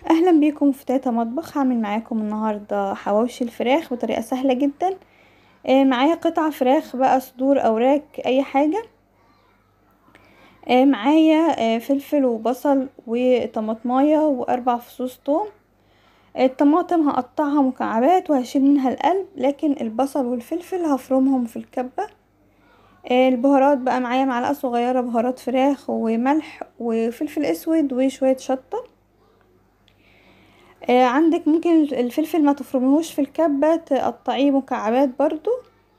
اهلا بيكم في تاتا مطبخ هعمل معاكم النهاردة حواوشي الفراخ بطريقة سهلة جدا آه معايا قطع فراخ بقى صدور اوراك اي حاجة آه معايا آه فلفل وبصل وطماطماية واربع فصوص توم الطماطم هقطعها مكعبات وهشيل منها القلب لكن البصل والفلفل هفرمهم في الكبة البهارات بقى معايا معلقة صغيرة بهارات فراخ وملح وفلفل اسود وشوية شطة آه عندك ممكن الفلفل ما تفرميهوش في الكبة تقطعيه مكعبات برضو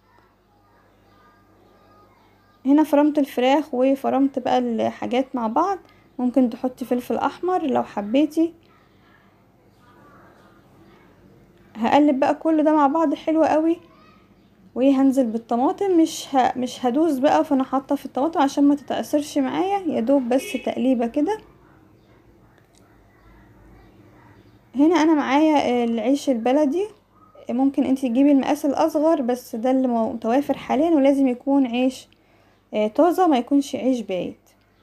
هنا فرمت الفراخ وفرمت بقى الحاجات مع بعض ممكن تحطي فلفل احمر لو حبيتي هقلب بقى كل ده مع بعض حلو قوي وهنزل بالطماطم مش ه... مش هدوس بقى فانا حاطه في الطماطم عشان ما تتأثرش معايا يا دوب بس تقليبه كده هنا انا معايا العيش البلدي ممكن انت تجيبي المقاس الاصغر بس ده اللي متوافر حاليا ولازم يكون عيش طازه ما يكونش عيش بايت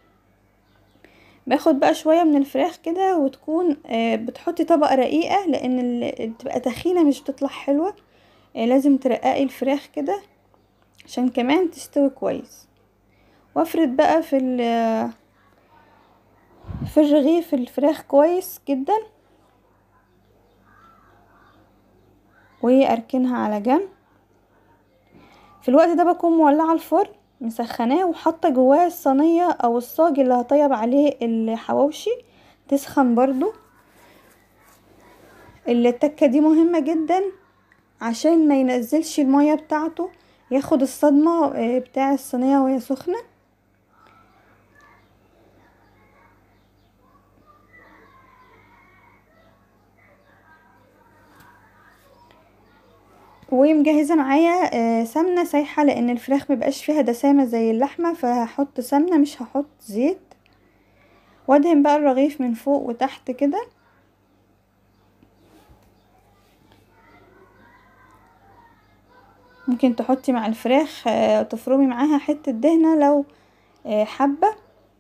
باخد بقى شويه من الفراخ كده وتكون بتحطي طبقه رقيقه لان تبقى تخينه مش بتطلع حلوه لازم ترققي الفراخ كده عشان كمان تستوي كويس وافرد بقى في في الرغيف الفراخ كويس جدا واركنها على جنب في الوقت ده بكون مولعه الفرن مسخناه وحاطه جواه الصينيه او الصاج اللي هطيب عليه الحواوشي تسخن برضو التكه دي مهمه جدا عشان ما ينزلش الميه بتاعته ياخد الصدمه بتاع الصينيه وهي سخنه ومجهزه معايا سمنه سايحه لان الفراخ مبقاش فيها دسامه زي اللحمه فهحط سمنه مش هحط زيت وادهن بقى الرغيف من فوق وتحت كده ممكن تحطي مع الفراخ تفرمي معاها حته دهنه لو حابه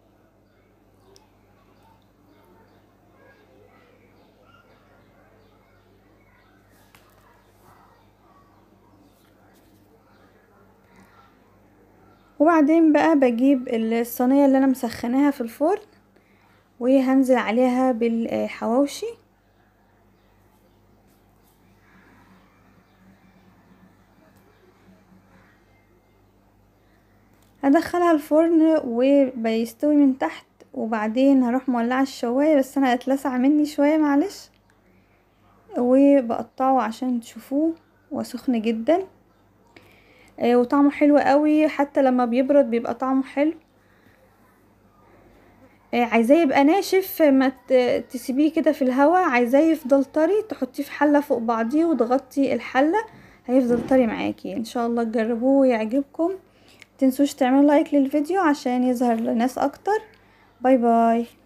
وبعدين بقى بجيب الصينية اللي انا مسخناها في الفرن وهنزل عليها بالحواوشي هدخلها الفرن وبيستوي من تحت وبعدين هروح مولعة الشواية بس انا اتلسع مني شوية معلش وبقطعه عشان تشوفوه وسخن جدا وطعمه حلو قوي حتى لما بيبرد بيبقى طعمه حلو عايزاه يبقى ناشف ما تسيبيه كده في الهواء عايزاه يفضل طري تحطيه في حله فوق بعضيه وتغطي الحله هيفضل طري معاكي ان شاء الله تجربوه ويعجبكم متنسوش تعملوا لايك للفيديو عشان يظهر لناس اكتر باي باي